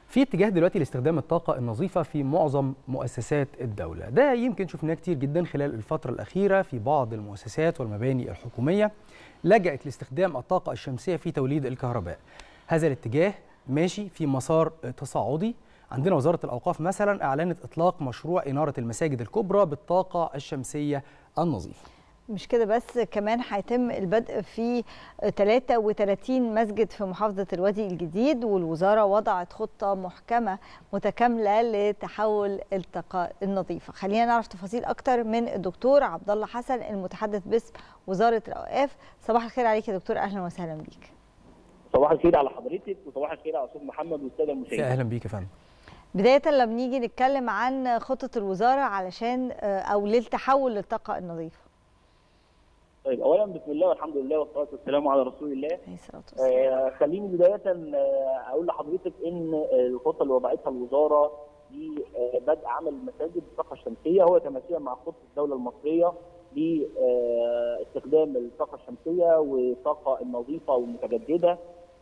في اتجاه دلوقتي لاستخدام الطاقة النظيفة في معظم مؤسسات الدولة ده يمكن شفناه كتير جدا خلال الفترة الأخيرة في بعض المؤسسات والمباني الحكومية لجأت لاستخدام الطاقة الشمسية في توليد الكهرباء هذا الاتجاه ماشي في مسار تصاعدي عندنا وزارة الأوقاف مثلا أعلنت إطلاق مشروع إنارة المساجد الكبرى بالطاقة الشمسية النظيفة مش كده بس كمان هيتم البدء في 33 مسجد في محافظة الوادي الجديد والوزارة وضعت خطة محكمة متكاملة لتحول الطاقة النظيفة خلينا نعرف تفاصيل أكتر من الدكتور عبد الله حسن المتحدث باسم وزارة الأوقاف صباح الخير عليك يا دكتور أهلا وسهلا بيك صباح الخير على حضرتك وصباح الخير على استاذ محمد والساده المشاهدين أهلا بيك يا فندم بداية لما نيجي نتكلم عن خطة الوزارة علشان أو للتحول للطاقة النظيفة طيب اولا بسم الله والحمد لله والصلاه والسلام على رسول الله عليه الصلاة والسلام آه خليني بدايه آه اقول لحضرتك ان الخطه اللي وضعتها الوزاره لبدء عمل المساجد بالطاقه الشمسيه هو تماثيلا مع خطه الدوله المصريه لاستخدام الطاقه الشمسيه والطاقه النظيفه والمتجدده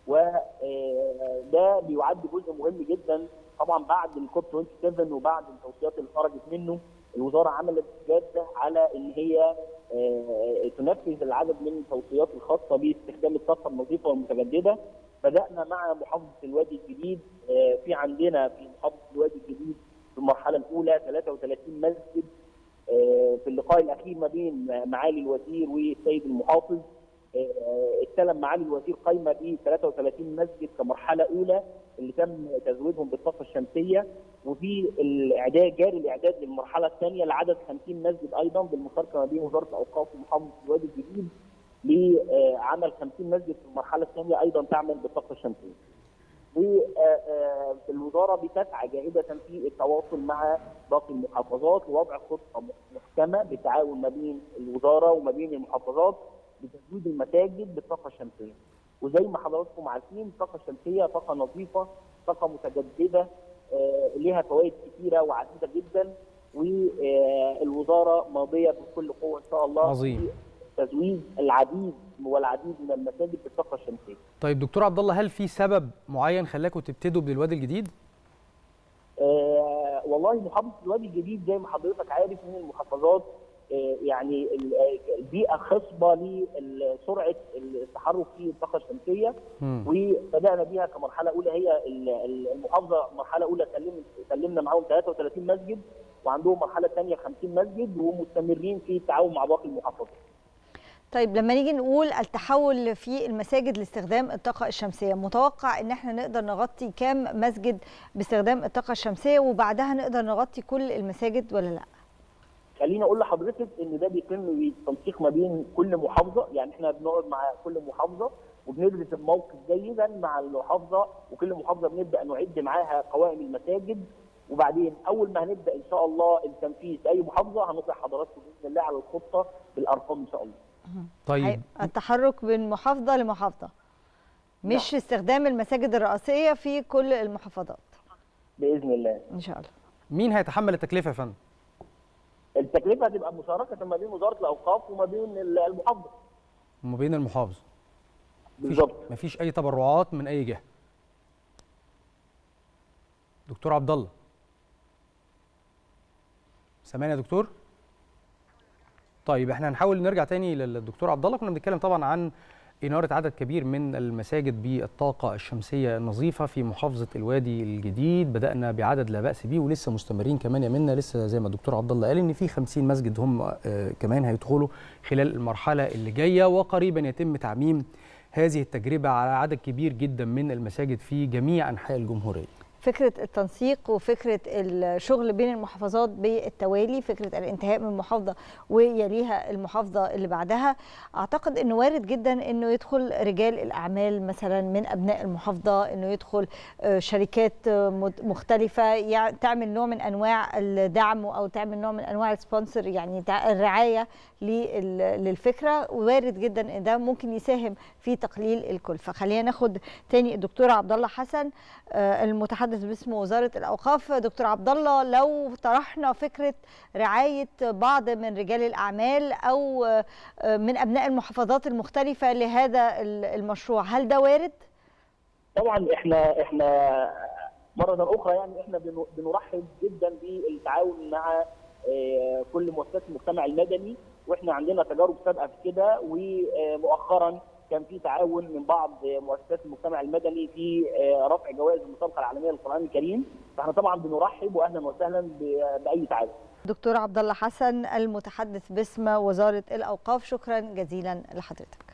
وده بيعد جزء مهم جدا طبعا بعد الكوب 27 وبعد التوصيات اللي خرجت منه الوزاره عملت جاده على ان هي تنفذ العدد من التوصيات الخاصه باستخدام الطاقه النظيفه والمتجدده بدانا مع محافظه الوادي الجديد في عندنا في محافظه الوادي الجديد في المرحله الاولى 33 مسجد في اللقاء الاخير ما بين معالي الوزير والسيد المحافظ استلم معالي الوزير قائمه ب 33 مسجد كمرحله اولى اللي تم تزويدهم بالطاقه الشمسيه وفي الاعداد جاري الاعداد للمرحله الثانيه لعدد 50 مسجد ايضا بالمشاركه ما بين وزاره الاوقاف ومحافظه الوادي الجديد لعمل 50 مسجد في المرحله الثانيه ايضا تعمل بالطاقه الشمسيه. والوزاره بتسعى جاهده في التواصل مع باقي المحافظات لوضع خطه محكمه بالتعاون ما بين الوزاره وما بين المحافظات لتزويد المساجد بالطاقه الشمسيه. وزي ما حضراتكم عارفين الطاقه الشمسيه طاقه نظيفه طاقه متجدده آه لها فوائد كثيره وعديده جدا والوزاره ماضيه بكل قوه ان شاء الله عظيم تزويد العديد والعديد من المساجد بالطاقه الشمسيه. طيب دكتور عبد الله هل في سبب معين خلاكم تبتدوا بالوادي الجديد؟ آه والله محافظه الوادي الجديد زي ما حضرتك عارف من المحافظات آه يعني البيئه خصبه لسرعه التحرك في الطاقه الشمسيه مم. وبدانا بيها كمرحله اولى هي المحافظه مرحله اولى سلمت سلمنا معاهم 33 مسجد وعندهم مرحله ثانيه 50 مسجد ومستمرين في التعاون مع باقي المحافظات. طيب لما نيجي نقول التحول في المساجد لاستخدام الطاقة الشمسية متوقع ان احنا نقدر نغطي كام مسجد باستخدام الطاقة الشمسية وبعدها نقدر نغطي كل المساجد ولا لا؟ خليني اقول لحضرتك ان ده بيتم بالتنسيق ما بين كل محافظه يعني احنا بنقعد مع كل محافظه وبندرس الموقف جيدا مع المحافظه وكل محافظه بنبدا نعد معاها قوائم المساجد وبعدين اول ما هنبدا ان شاء الله التنفيذ في اي محافظه هنطلع حضراتكم باذن الله على الخطه بالارقام ان شاء الله. طيب التحرك من محافظه لمحافظه مش نعم. استخدام المساجد الرئيسيه في كل المحافظات باذن الله. ان شاء الله. مين هيتحمل التكلفه يا فندم؟ التكلفه هتبقى مشاركه ما بين وزاره الاوقاف وما بين المحافظه. وما بين المحافظ بالظبط. مفيش اي تبرعات من اي جهه. دكتور عبد الله سامعني يا دكتور؟ طيب احنا هنحاول نرجع تاني للدكتور عبد الله كنا بنتكلم طبعا عن إنارة عدد كبير من المساجد بالطاقة الشمسية النظيفة في محافظة الوادي الجديد بدأنا بعدد لا بأس به ولسه مستمرين كمان يا منا لسه زي ما الدكتور عبد الله قال إن في 50 مسجد هم آه كمان هيدخلوا خلال المرحلة اللي جاية وقريبا يتم تعميم هذه التجربة على عدد كبير جدا من المساجد في جميع أنحاء الجمهورية فكره التنسيق وفكره الشغل بين المحافظات بالتوالي فكره الانتهاء من محافظه ويليها المحافظه اللي بعدها اعتقد انه وارد جدا انه يدخل رجال الاعمال مثلا من ابناء المحافظه انه يدخل شركات مختلفه تعمل نوع من انواع الدعم او تعمل نوع من انواع السبونسر يعني الرعايه للفكره وارد جدا ان ده ممكن يساهم في تقليل الكلفه خلينا ناخد تاني الدكتور عبد الله حسن المتحدث باسم وزاره الاوقاف دكتور عبد الله لو طرحنا فكره رعايه بعض من رجال الاعمال او من ابناء المحافظات المختلفه لهذا المشروع هل ده وارد طبعا احنا احنا مره اخرى يعني احنا بنرحب جدا بالتعاون مع كل مؤسسات المجتمع المدني واحنا عندنا تجارب سابقه في كده ومؤخرا كان في تعاون من بعض مؤسسات المجتمع المدني في رفع جوائز المسابقه العالميه للقران الكريم فاحنا طبعا بنرحب واهلا وسهلا باي تعاون. دكتور عبد الله حسن المتحدث باسم وزاره الاوقاف شكرا جزيلا لحضرتك.